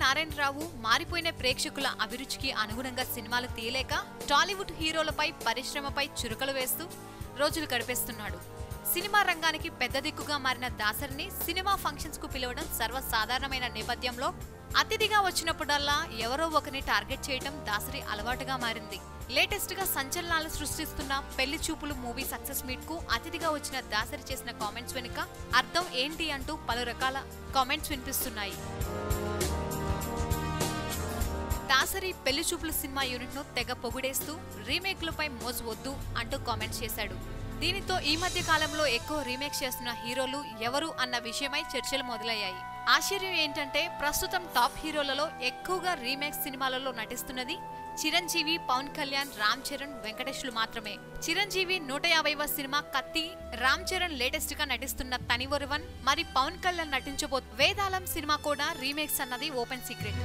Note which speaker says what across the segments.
Speaker 1: నారాయణరావు మారిపోయిన ప్రేక్షకుల అభిరుచికి అనుగుణంగా సినిమాలు తీయలేక టాలీవుడ్ హీరోలపై పరిశ్రమపై చురుకలు వేస్తూ రోజులు గడిపేస్తున్నాడు సినిమా రంగానికి పెద్ద దిక్కుగా మారిన దాసరిని సినిమా ఫంక్షన్స్ కు పిలవడం సర్వసాధారణమైన నేపథ్యంలో అతిథిగా వచ్చినప్పుడల్లా ఎవరో ఒకరిని టార్గెట్ చేయడం దాసరి అలవాటుగా మారింది లేటెస్ట్ గా సంచలనాలు సృష్టిస్తున్న పెళ్లి చూపులు మూవీ సక్సెస్ మీట్ కు అతిథిగా వచ్చిన దాసరి చేసిన కామెంట్స్ వెనుక అర్థం ఏంటి అంటూ పలు రకాల కామెంట్స్ వినిపిస్తున్నాయి దాసరి పెళ్లి చూపుల సినిమా యూనిట్ ను తెగ పొగిడేస్తూ రీమేక్లపై మోజు వద్దు అంటూ కామెంట్స్ చేశాడు దీనితో ఈ మధ్య కాలంలో ఎక్కువ రీమేక్స్ చేస్తున్న హీరోలు ఎవరు అన్న విషయమై చర్చలు మొదలయ్యాయి ఆశ్చర్యం ఏంటంటే ప్రస్తుతం టాప్ హీరోలలో ఎక్కువగా రీమేక్ సినిమాలలో నటిస్తున్నది చిరంజీవి పవన్ కళ్యాణ్ రామ్ చరణ్ వెంకటేష్లు మాత్రమే చిరంజీవి నూట యాభైవ సినిమా కత్తి రామ్ చరణ్ లేటెస్ట్ గా నటిస్తున్న తనివరువన్ మరి పవన్ కళ్యాణ్ నటించబో వేదాళం సినిమా కూడా రీమేక్స్ అన్నది ఓపెన్ సీక్రెట్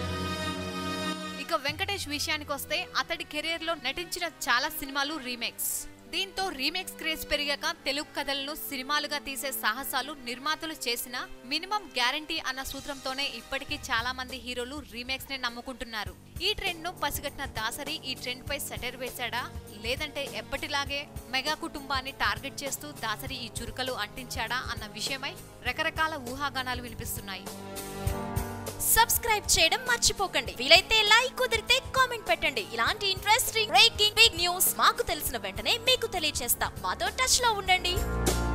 Speaker 1: ఇక వెంకటేష్ విషయానికి వస్తే అతడి కెరీర్ లో నటించిన చాలా సినిమాలు రీమేక్స్ దీంతో రీమేక్స్ క్రేజ్ పెరిగాక తెలుగు కథలను సినిమాలుగా తీసే సాహసాలు నిర్మాతలు చేసిన మినిమం గ్యారంటీ అన్న సూత్రంతోనే ఇప్పటికీ చాలా మంది హీరోలు రీమేక్స్ ని నమ్ముకుంటున్నారు ఈ ట్రెండ్ ను పసిగట్టిన దాసరి ఈ ట్రెండ్ పై సెటర్ వేశాడా లేదంటే ఎప్పటిలాగే మెగా కుటుంబాన్ని టార్గెట్ చేస్తూ దాసరి ఈ చురుకలు అంటించాడా అన్న విషయమై రకరకాల ఊహాగానాలు వినిపిస్తున్నాయి
Speaker 2: సబ్స్క్రైబ్ చేయడం మర్చిపోకండి వీలైతే లైక్ కుదిరితే కామెంట్ పెట్టండి ఇలాంటి ఇంట్రెస్టింగ్ బ్రేకింగ్ బిగ్ న్యూస్ మాకు తెలిసిన వెంటనే మీకు తెలియజేస్తాం మాతో టచ్ లో ఉండండి